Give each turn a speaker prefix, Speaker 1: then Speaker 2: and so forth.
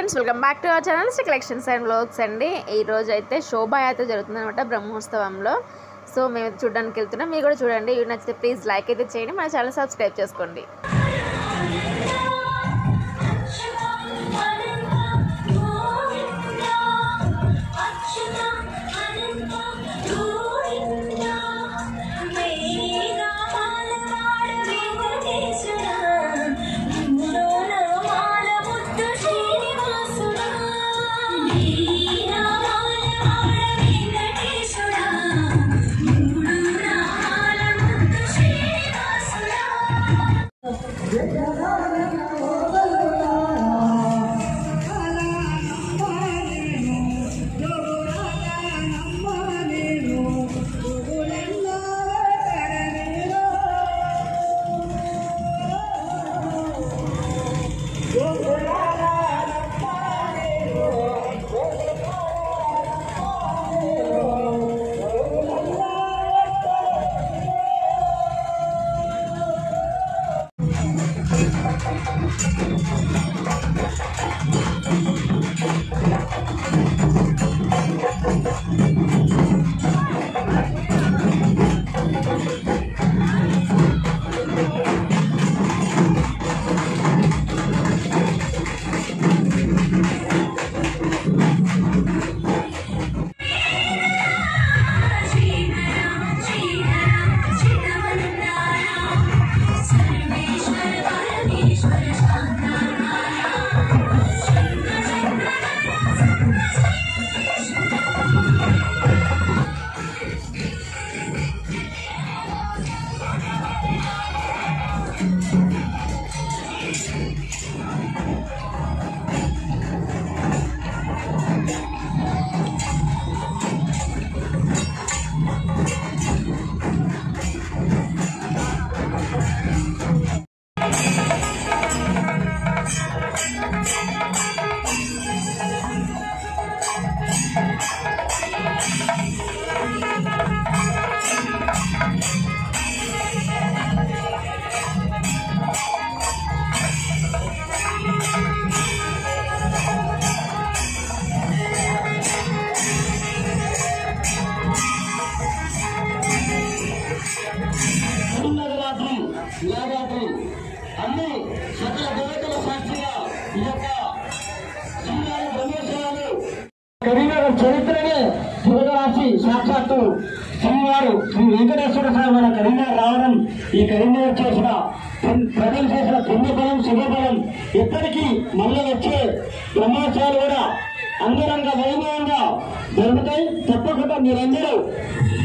Speaker 1: friends welcome back to our channel Sri collections and vlogs అండి ఈ రోజు అయితే శోభాయాత్ర జరుగుతుంది అనమాట బ్రహ్మోత్సవంలో సో మేము చూడడానికి వెళ్తున్నాం మీరు కూడా చూడండి ఇవి నచ్చితే ప్లీజ్ లైక్ అయితే చేయండి మన ఛానల్ సబ్స్క్రైబ్ చేసుకోండి
Speaker 2: నవరాత్రి నవరాత్రి అన్ని సకల దేవతల సాక్షిగా ఈ యొక్క శ్రీవారి బ్రహ్మోత్సవాలు కరీంనగర్ చరిత్రనే తిరగరాసి సాక్షాత్తు శ్రీవారు శ్రీ వెంకటేశ్వర స్వామి మన కరీంనగర్ రావడం ఈ కరీంనగర్ చేసిన పుణ్య- ప్రజలు చేసిన పుణ్యఫలం శుభఫలం ఇప్పటికీ మళ్ళీ వచ్చే బ్రహ్మోత్సవాలు కూడా అంగరంగ వైభవంగా జరుగుతాయి తప్పకుండా మీరందరూ